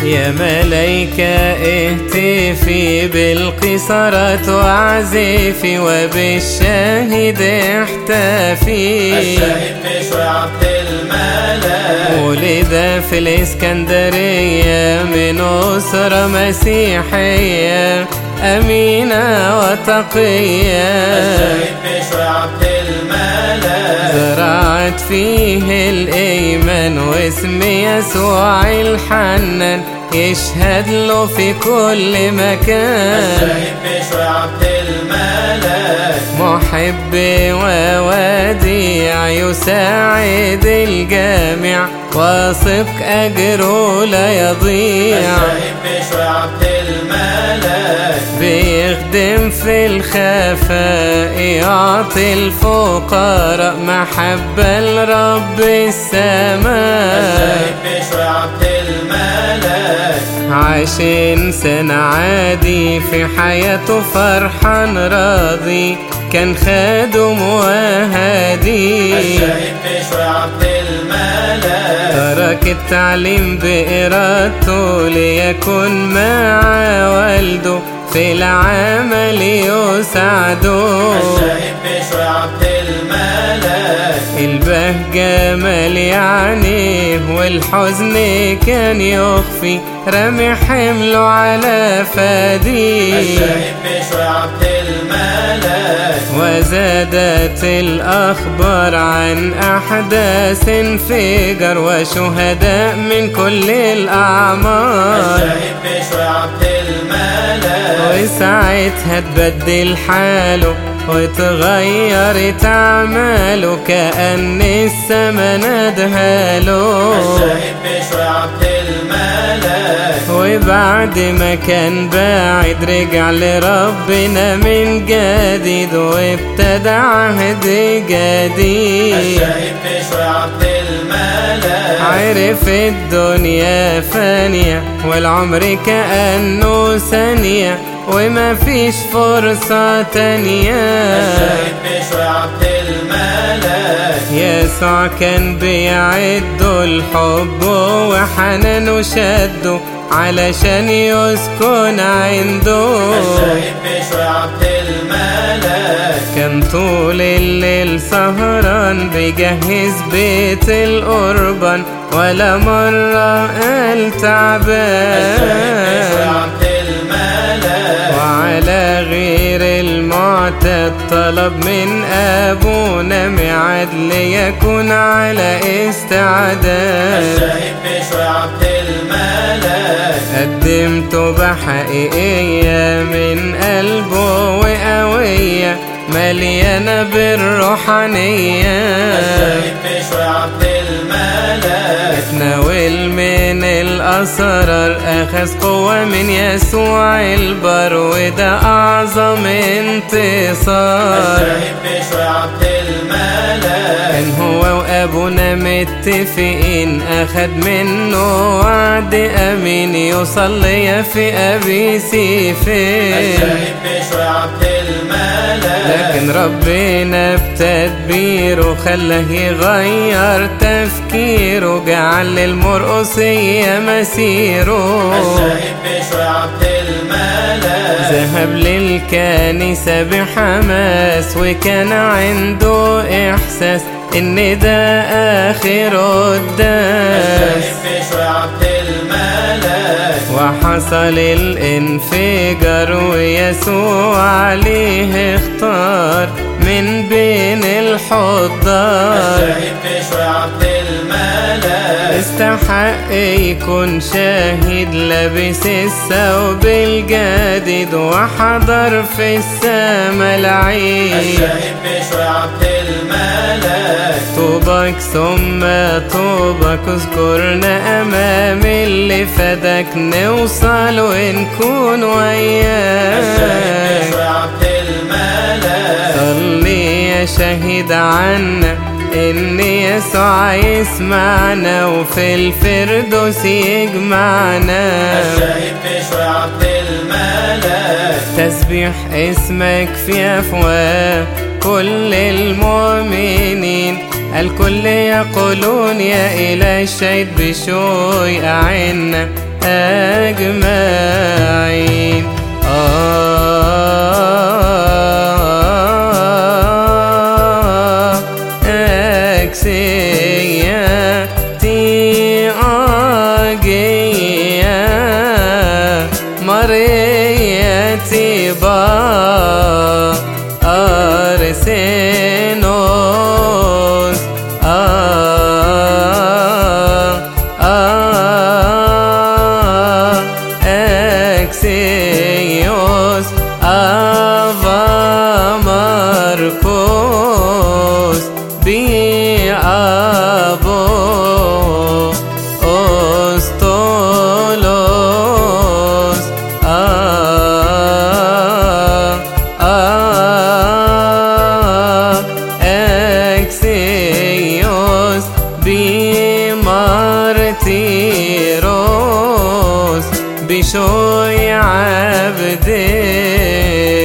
يا ملايكة اهتفي بالقصرات واعزفي وبالشاهد احتفي الشاهد بشوي عبد الملاك ولد في الإسكندرية من أسرة مسيحية أمينة وتقية الشاهد بشوي عبد الملاك زرعت فيه الإيمان واسم يسوع الحنان يشهد له في كل مكان الشاهد بشوي عبد الملاك محب ووديع يساعد الجميع واثق أجره لا يضيع الشاهد بشوي عبد الملاك بيخدم في الخفاء يعطي الفقراء محبة لرب السماء الشاهد بشوي عبد الملاك عاش إنسان عادي في حياته فرحان راضي كان خادم وهادي الشاهد بشوي عبد الملاك ترك التعليم بإرادته ليكن مع والده في العمل يساعده الشاهد بشوي عبد الملاك البهجة مالي عينيه والحزن كان يخفي رمي حمله على فديه الشاهد بشوي عبد الملاك وزادت الأخبار عن أحداث انفجار وشهداء من كل الأعمار الشاهد بشوي عبد الملاك وساعتها تبدل حاله وتغيرت أعماله كأن السما ندهى له الشاهد بشوي عبد الملاك وبعد ما كان باعد رجع لربنا من جديد وابتدى عهد جديد الشاهد بشوي عبد الملاك عرف الدنيا فانية والعمر كأنه ثانية وما فيش فرصة تانية الشاهد بشوي عبد الملاك يسوع كان بيعد الحب وحنانه شده علشان يسكن عنده الشاهد بشوي عبد الملاك كان طول الليل سهران بيجهز بيت القربان ولا مرة قال الشاهد بشوي تعبان عبد الملاك وعلى غير المعتاد طلب من أبونا ميعاد ليكون على استعداد الشاهد بشوي عبد الملاك قدم توبة حقيقية من قلبه وقوية مليانة بالروحانية الشاهد بشوي عبد الملاك اتناول من الأسرار أخذ قوة من يسوع البر وده أعظم انتصار الشاهد بشوي عبد الملاك كان هو وأبونا متفقين أخد منه وعد أمين يصلي في أبي سيفين الشاهد بشوي عبد الملاك لكن ربنا بتدبيره خلاه يغير تفكيره جعل للمرقصية مسيره الشاهد بشوي عبد الملاك ذهب للكنيسة بحماس وكان عنده إحساس إن ده آخر قداس الشاهد بشوي عبد الملاك وحصل الانفجار ويسوع عليه اختار من بين الحضار الشاهد بشوي عبد الملاك استحق يكون شاهد لابس الثوب الجديد وحضر في السما العيد الشاهد بشوي عبد الملاك طوبك ثم طوبك اذكرنا امام اللي فدك نوصل ونكون الشاهد بشوي وياك عبد الملاك صلي يا شهيد عنا ان يسوع يسمعنا وفي الفردوس يجمعنا الشاهد بشوي عبد الملاك تسبيح اسمك في افواه كل المؤمنين الكل يقولون يا إله الشهيد بشوي أعنا أجمعين آه أكسيتي أجيا مريتي با أرسنوس آه آه أكسيوس أفا ماركوس بي أبو أستولوس آه آه أكسيوس بمارتيروس بشوي عبدي